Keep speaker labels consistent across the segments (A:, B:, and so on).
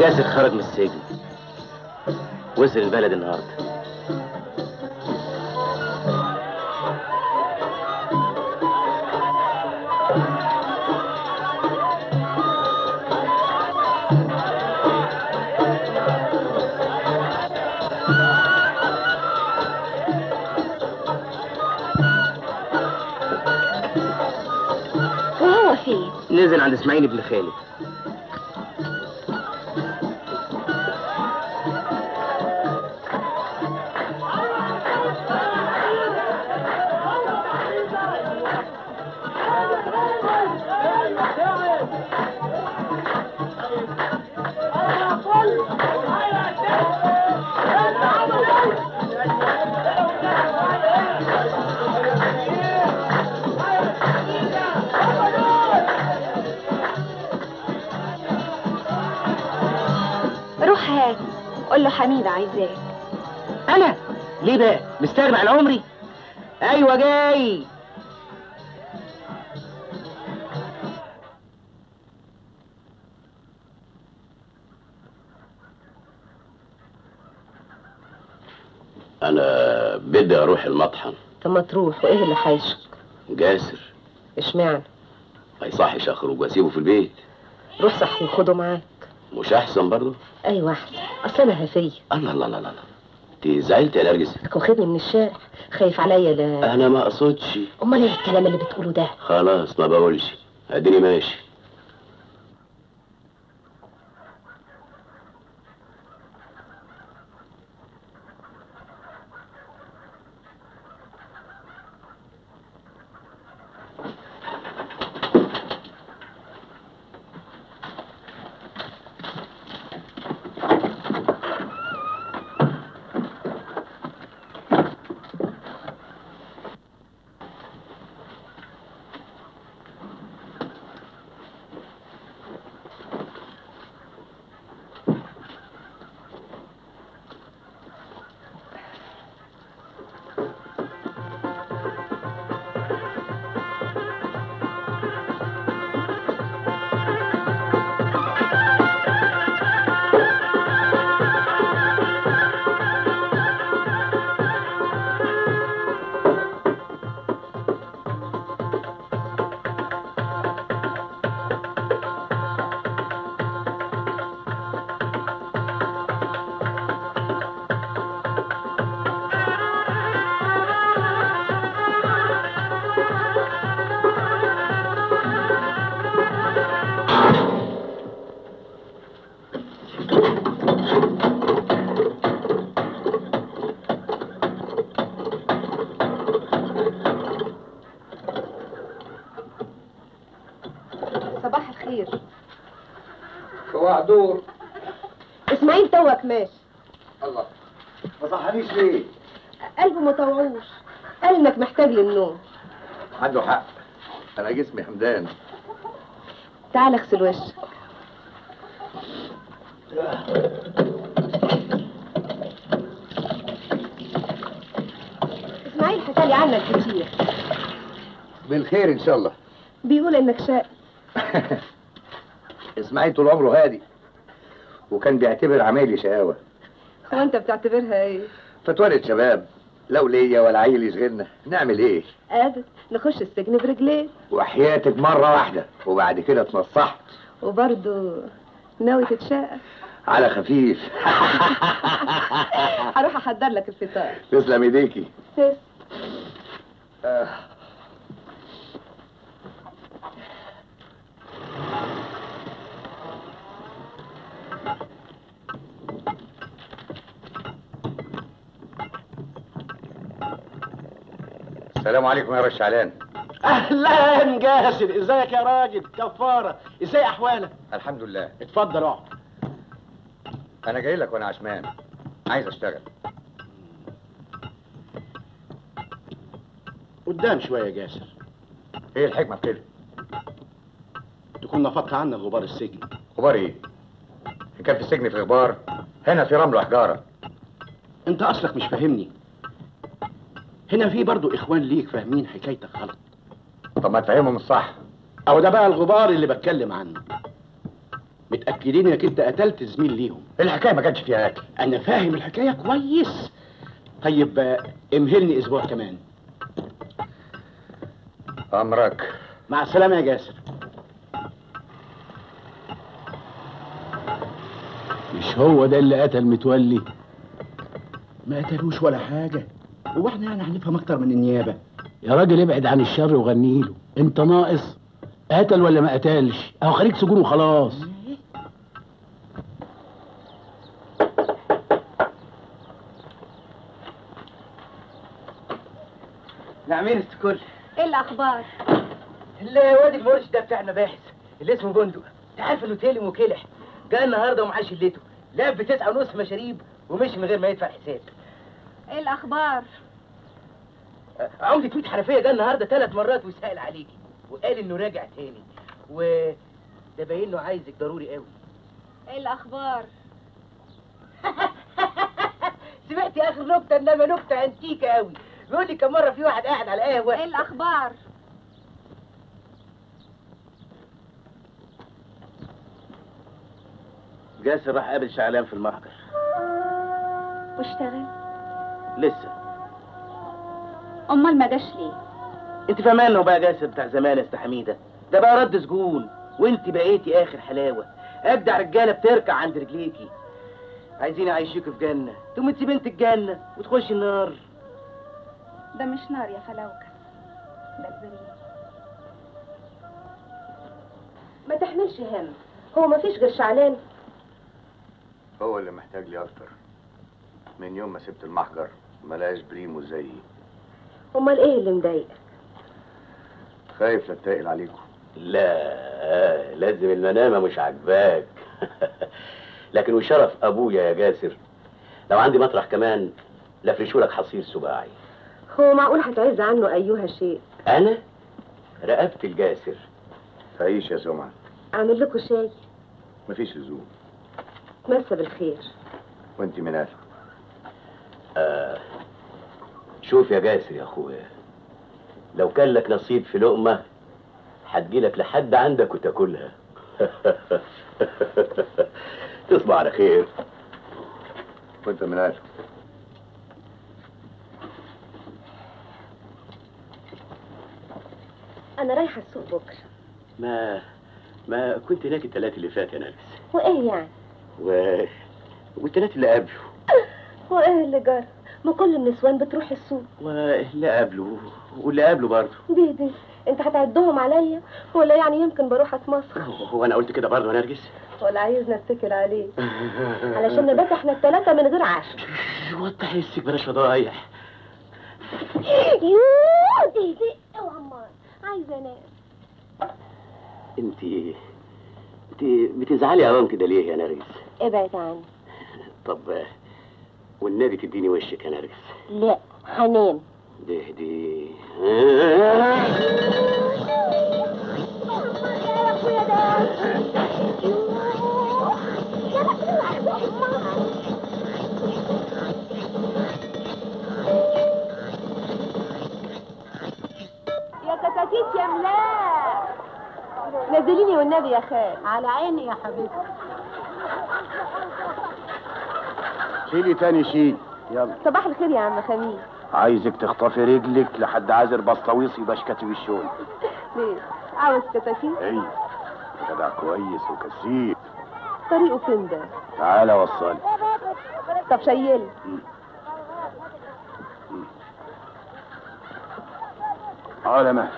A: ياسر خرج من السجن وصل البلد النهارده
B: وهو فين
A: نزل عند اسماعيل ابن خالد
B: روح هات قول له حميدة عايزاك
A: انا ليه بقى مستغرب على عمري ايوه جاي
C: انا بدي اروح المطحن
D: طب ما تروح وايه اللي حايشك
C: جاسر
D: اشمعنى
C: ما يصحش اخرج واسيبه في البيت
D: روح صحي وخده معاك
C: مش احسن برضه
D: ايوه احسن اصل انا هفيه
C: الله الله الله الله انت زعلت يا نرجس
D: انك واخدني من الشارع خايف عليا لا
C: انا ما اقصدش
D: امال ايه الكلام اللي بتقوله ده
C: خلاص ما بقولش اديني ماشي
D: صباح الخير
E: صباح دور
D: اسماعيل توك ماشي
E: الله ما صحنيش ليه؟
D: قلبه ما طوعوش قال انك محتاج للنوم
E: عنده حق انا جسمي حمدان
D: تعال اغسل وشك اسماعيل حكالي عنك كتير
E: بالخير ان شاء الله
D: بيقول انك شاء
E: اسماعيل طول عمره هادي وكان بيعتبر عمايلي شقاوه
D: هو انت بتعتبرها ايه
E: فتولد شباب لو ليا ولا عيل يشغلنا نعمل ايه
D: قادر نخش السجن برجليه
E: وحياتك مره واحده وبعد كده اتنصحت
D: وبرضه ناوي تتشقى
E: على خفيف
D: هروح احضر لك الفطار
E: تسلم ايديكي
D: تس
E: آه. السلام عليكم يا رش علان
F: اهلا جاسر ازيك يا راجل كفاره ازاي احوالك
E: الحمد لله
F: اتفضل اقعد
E: انا جاي لك وانا عشمان عايز اشتغل
F: قدام شويه يا جاسر
E: ايه الحكمه في كده
F: تكون نفضت عنك غبار السجن
E: غبار ايه ان كان في السجن في غبار هنا في رمل وحجاره
F: انت اصلك مش فاهمني هنا في برضو اخوان ليك فاهمين حكايتك غلط
E: طب ما تفهمهم الصح
F: او ده بقى الغبار اللي بتكلم عنه متاكدين انك انت قتلت زميل ليهم
E: الحكايه ما كانش فيها اكل
F: انا فاهم الحكايه كويس طيب آه، امهلني اسبوع كمان
E: امرك
F: مع السلامه يا جاسر مش هو ده اللي قتل متولي ما قتلوش ولا حاجه هو احنا يعني هنفهم اكتر من النيابه يا راجل ابعد عن الشر وغني له انت ناقص قتل ولا ما قتلش اهو خليك سجون وخلاص
A: نعمين استكل
B: ايه الاخبار
A: الواد المرشد ده بتاع المباحث اللي اسمه بندق انت عارف انه تلم وكلح جاء النهارده ومعاه شلته لعب بتسعة ونص مشاريب ومشي من غير ما يدفع حساب
B: ايه الاخبار
A: آه، عمدة ميت حنفية جه النهارده ثلاث مرات وسأل عليكي وقال انه راجع تاني و ده باين انه عايزك ضروري قوي
B: ايه الاخبار
A: سمعتي اخر نكته انما نكته انتيكه قوي بيقول لي كم مره في واحد قاعد على قهوه
B: ايه الاخبار
A: جاسر راح قابل شعلان في المحجر
B: واشتغل
A: لسه
B: امال ما جاش ليه
A: انت فاهمان انه بقى جاسر بتاع زمان يا استاذ حميده ده بقى رد سجون وانت بقيتي اخر حلاوه ابدع رجاله بتركع عند رجليكي عايزين يعيشوكي في جنه تقوم تسيب انت الجنه وتخشي النار
B: ده مش نار يا فلوكة ده البريد
D: ما تحملش هم هو ما فيش غير شعلان
E: هو اللي محتاج لي اكتر من يوم ما سبت المحجر ملاقيش بريمو زيي
D: امال ايه اللي مضايقك
E: خايف لا اتقل عليكم
C: لا لازم المنامة مش عاجباك لكن وشرف ابويا يا جاسر لو عندي مطرح كمان لفرشولك حصير سباعي
D: هو معقول هتعز عنه ايها شيء
C: انا رقبت الجاسر
E: تعيش يا سمعة
D: اعمل لكم شاي
E: مفيش لزوم
D: مسا بالخير
E: وانت من اهله
C: آه شوف يا جاسر يا اخويا لو كان لك نصيب في لقمة هتجيلك لحد عندك وتاكلها تصبح على خير
E: وانت من اهله
D: انا رايحه السوق بكره
C: ما ما كنت هناك الثلاث اللي فات يا نرجس
D: وايه يعني
C: و... والثلاث اللي قبله
D: وايه اللي جرى ما كل النسوان بتروح السوق
C: واللي قبله واللي قبله برضه
D: دي دي انت هتعدهم عليا ولا يعني يمكن بروح اتمسخر
C: هو انا قلت كده برضه يا نرجس
D: ولا عايزنا اتكل عليه علشان نبات احنا الثلاثه من غير عشاء
C: وضح حسك بلاش فضايح
D: يوه دي دي اوعى عمار عايزه انام
C: انت انت بتزعلي عوام كده ليه يا نرجس
D: ابعد عني
C: طب والنبي تديني وشك يا نرجس
D: لا هنام
C: دي دي
D: يا كتاكيت يا ملاك نزليني والنبي يا خال على عيني يا حبيبتي
F: شيلي تاني شيل يلا
D: صباح الخير يا عم خميس
F: عايزك تخطفي رجلك لحد عازر بسطويس يبقى كاتب الشغل
D: ليه عاوز كتاكيت
F: اي جدع كويس وكثيف
D: طريقه فين ده
F: تعالى وصلي
D: طب شيلي
F: على مهلك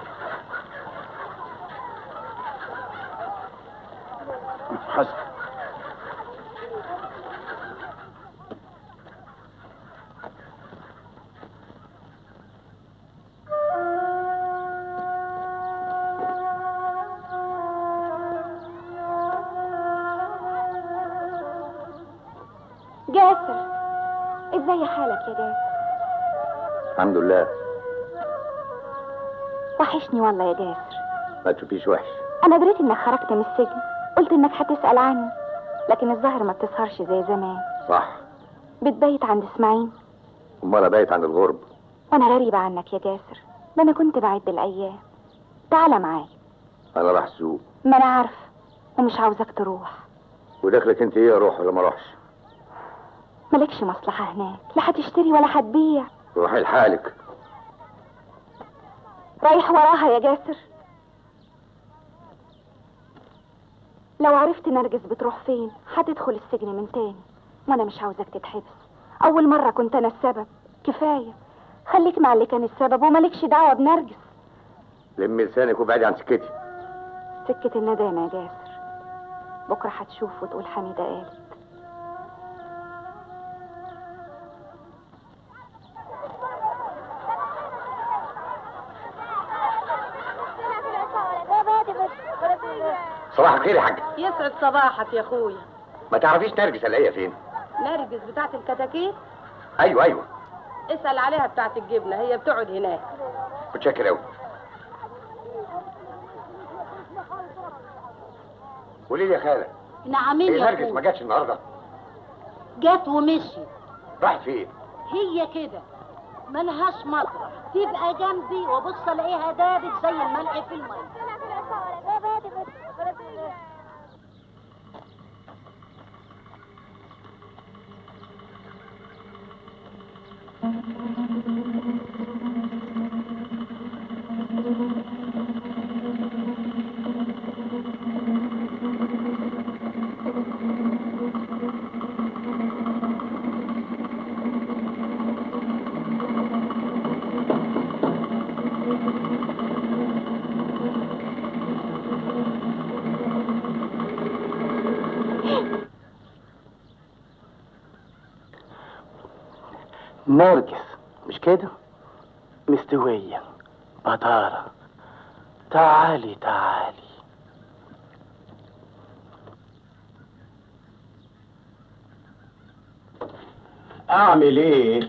F: حسن
B: جاسر ازاي حالك يا جاسر
E: الحمد لله
B: وحشني والله يا جاسر
E: ما تشوفيش وحش
B: انا دريت انك خرجت من السجن قلت انك هتسأل عني لكن الظاهر ما بتسهرش زي زمان
E: صح
B: بتبيت عند اسماعيل
E: امال ابيت عند الغرب
B: وانا غريبة عنك يا جاسر ده انا كنت بعد الايام تعالى معايا
E: انا راح سوق
B: ما انا عارفة ومش عاوزك تروح
E: ودخلك انت ايه اروح ولا ما اروحش
B: مالكش مصلحة هناك لا هتشتري ولا هتبيع
E: روحي لحالك
B: رايح وراها يا جاسر لو عرفت نرجس بتروح فين هتدخل السجن من تاني وانا مش عاوزك تتحبس اول مرة كنت انا السبب كفاية خليك مع اللي كان السبب ومالكش دعوة بنرجس
E: لمي لسانك وابعدي عن سكتي
B: سكة الندامة يا جاسر بكرة هتشوف وتقول حميدة قالت
E: صباح الخير يا حاج
D: يسعد صباحك يا اخويا
E: ما تعرفيش نرجس الاقيها فين
D: نرجس بتاعت الكتاكيت
E: ايوه ايوه
D: اسأل عليها بتاعت الجبنة هي بتقعد هناك
E: متشكر قوي قولي لي يا خاله
G: نعمين
E: ايه
G: يا
E: نرجس ما
G: اخويا
E: جاتش النهارده
G: جت ومشيت
E: راحت فين
G: هي كده ملهاش مطرح تبقى جنبي وابص الاقيها دابت زي الملح في الميه
A: نرجس مش كده مستوية بطارة تعالي تعالي
C: اعمل ايه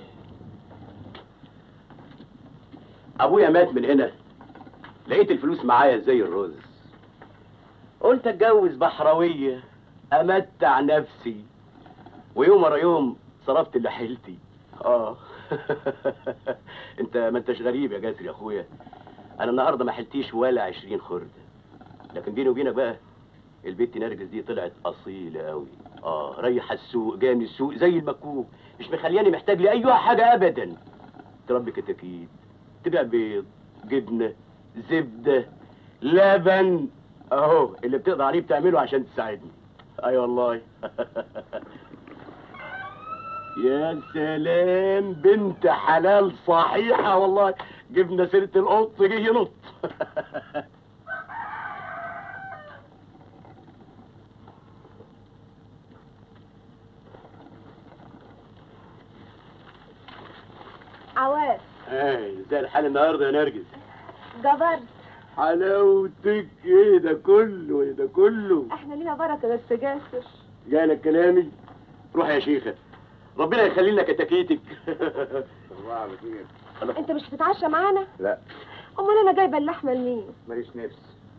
C: ابويا مات من هنا لقيت الفلوس معايا زي الرز قلت اتجوز بحراويه امتع نفسي ويوم ورا يوم صرفت اللي حيلتي اه انت ما انتش غريب يا جاسر يا اخويا انا النهارده ما حلتيش ولا عشرين خرده لكن بيني وبينك بقى البت نرجس دي طلعت اصيله قوي اه رايحه السوق جايه من السوق زي المكوك مش مخلياني محتاج لاي حاجه ابدا تربي كتاكيت تبيع بيض جبنه زبده لبن اهو اللي بتقدر عليه بتعمله عشان تساعدني اي والله يا سلام بنت حلال صحيحه والله جبنا سيره القط جه ينط
D: عواف
C: ايه زي الحال النهارده يا نرجس
D: جبرت
C: حلاوتك ايه ده كله ايه ده كله
D: احنا لينا بركة بس جاسر
C: جالك كلامي روح يا شيخه ربنا يخلي لنا كتاكيتك
E: صباح الخير
D: انت مش هتتعشى معانا
E: لا
D: امال انا جايبه اللحمه لمين
E: ماليش نفس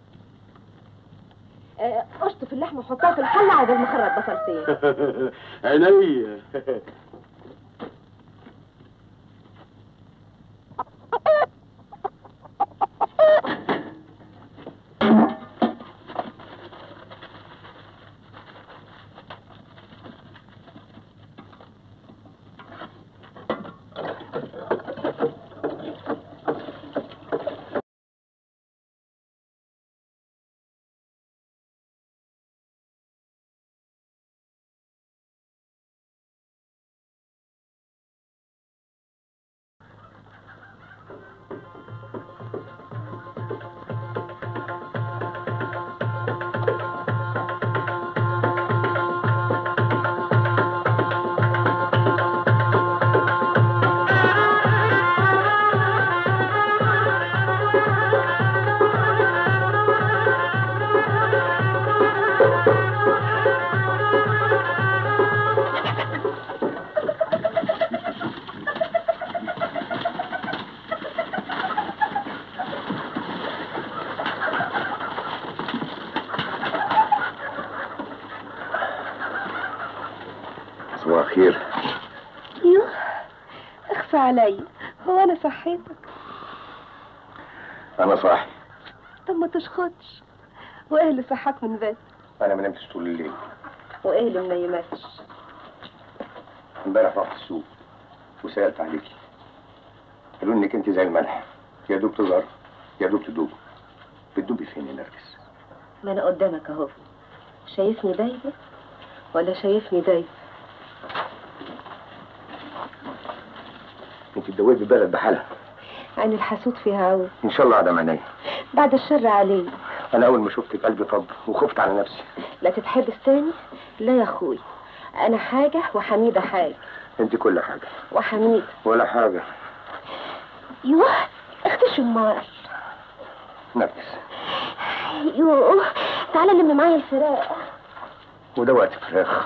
D: آه، اشطف اللحمه وحطها في الحله عقبال ما اخرج بصلتين
C: عينيا
E: صباح الخير
D: يوه اخفى علي هو انا صحيتك
E: انا صاحي
D: طب ما تشخطش وايه اللي صحاك من بس
E: انا ما نمتش طول الليل
D: وايه اللي منيمكش
E: امبارح رحت السوق وسالت عليكي قالوا انك انت زي الملح يا دوب تظهر يا دوب تدوب بتدوبي فين يا نرجس
D: ما انا قدامك اهو شايفني دايبه ولا شايفني دايبه
E: انت تدوبي بلد بحالها
D: عين الحسود فيها عود
E: ان شاء الله عدم عينيا
D: بعد الشر عليه
E: انا اول ما شفتك قلبي طب وخفت على نفسي
D: لا تتحبس تاني لا يا اخوي انا حاجه وحميده حاجه
E: انت كل حاجه
D: وحميده
E: ولا حاجه
D: يوه اختي شمار
E: نرجس
D: يوه تعالى لم معايا الفراق
E: وده وقت فراخ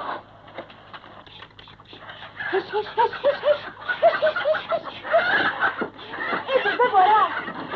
D: هش هش هش هش هش هش هش هش ايه الباب وراك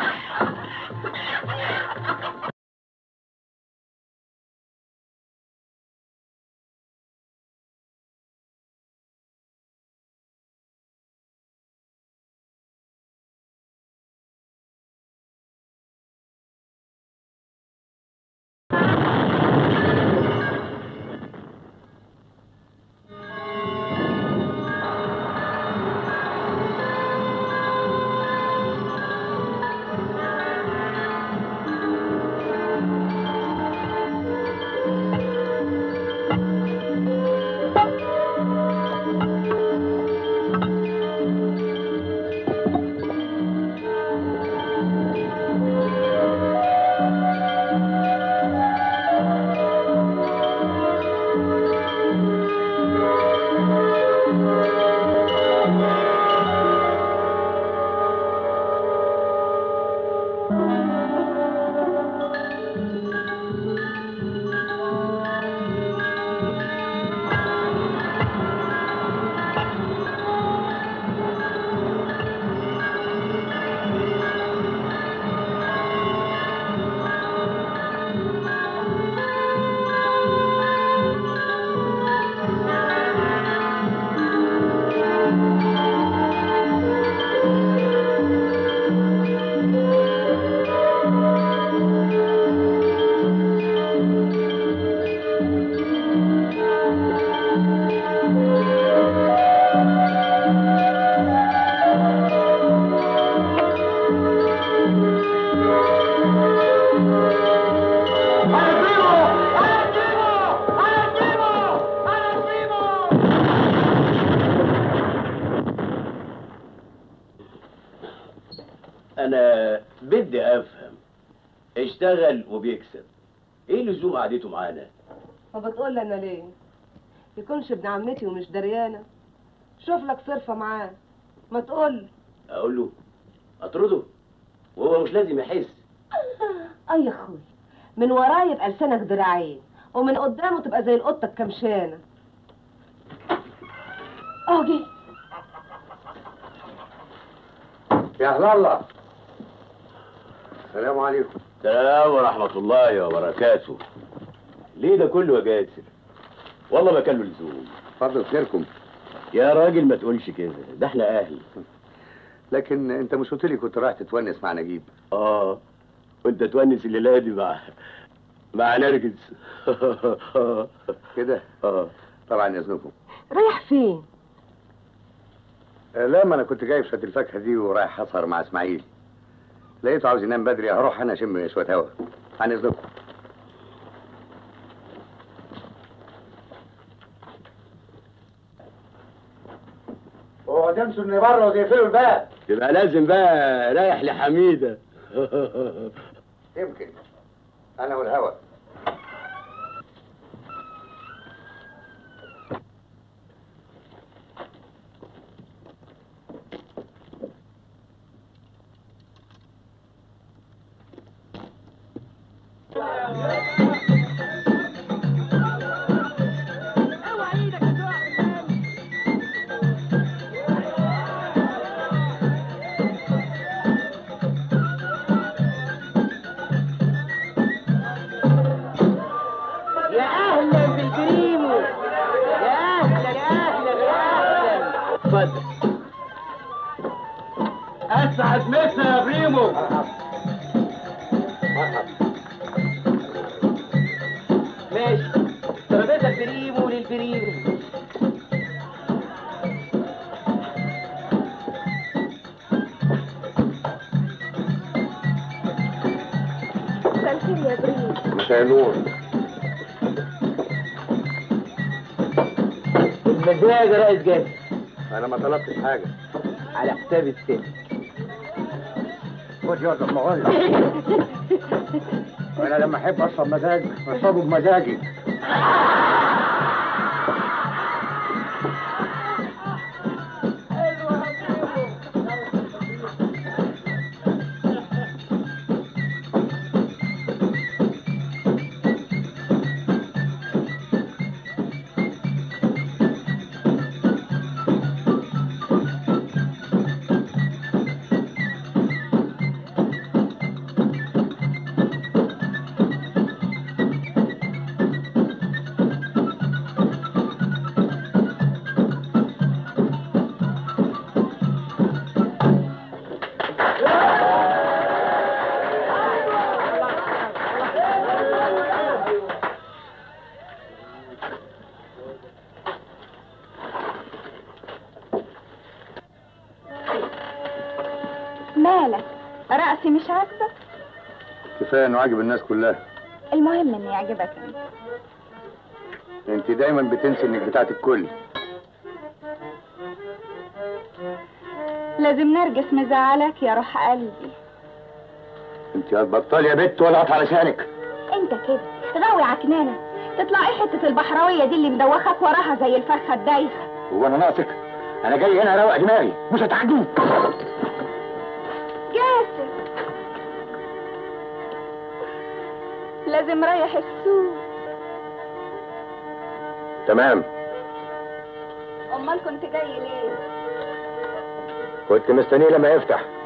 C: انا بدي افهم اشتغل وبيكسب ايه لزوم قعدته معانا
D: ما بتقول انا ليه يكونش ابن عمتي ومش دريانه شوف لك صرفه معاه ما تقول
C: اقول له اطرده وهو مش لازم يحس
D: اي يا اخوي من وراه يبقى لسانك دراعين ومن قدامه تبقى زي القطه الكمشانه اه جه
E: يا اهل الله السلام عليكم
C: السلام ورحمة الله وبركاته ليه ده كله يا جاسر والله ما كان له لزوم
E: فضل خيركم
C: يا راجل ما تقولش كده ده احنا اهل
E: لكن انت مش قلت لي كنت رايح تتونس مع نجيب
C: اه وانت تونس الليله دي مع مع نرجس
E: كده
C: اه
E: طبعا اذنكم
D: رايح فين
E: آه، لا ما انا كنت جايب شويه الفاكهه دي ورايح اسهر مع اسماعيل لقيته عاوز ينام بدري هروح انا اشم شويه هوا عن اذنكم
A: هو تمشوا من بره وتقفلوا الباب
C: يبقى لازم بقى رايح لحميده
E: يمكن انا والهوا
A: يا اهلا بالبريمو يا اهلا يا اهلا يا اهلا اتفضل اسعد مسا يا بريمو ماشي ترابيزه بريمو
E: يا نور
A: المزاج يا ريس جاهز
E: انا ما طلبتش حاجه
A: على حساب الست
E: خد يا ما اقول انا لما احب اشرب مزاج اشربه بمزاجي
B: مالك رأسي مش عاجبك
E: كفايه انه عاجب الناس كلها
B: المهم اني يعجبك انت
E: انت دايما بتنسي انك بتاعت الكل
B: لازم نرجس مزعلك يا روح قلبي
E: انت هتبطلي يا بت ولا اقطع لسانك
B: انت كده غاوي عكنانة تطلع ايه حتة البحراوية دي اللي مدوخك وراها زي الفرخة الدايخة
E: هو انا ناقصك انا جاي هنا اروق دماغي مش هتعجبني
B: جاسر لازم رايح السوق
E: تمام
B: امال كنت جاي ليه
E: كنت مستنيه لما يفتح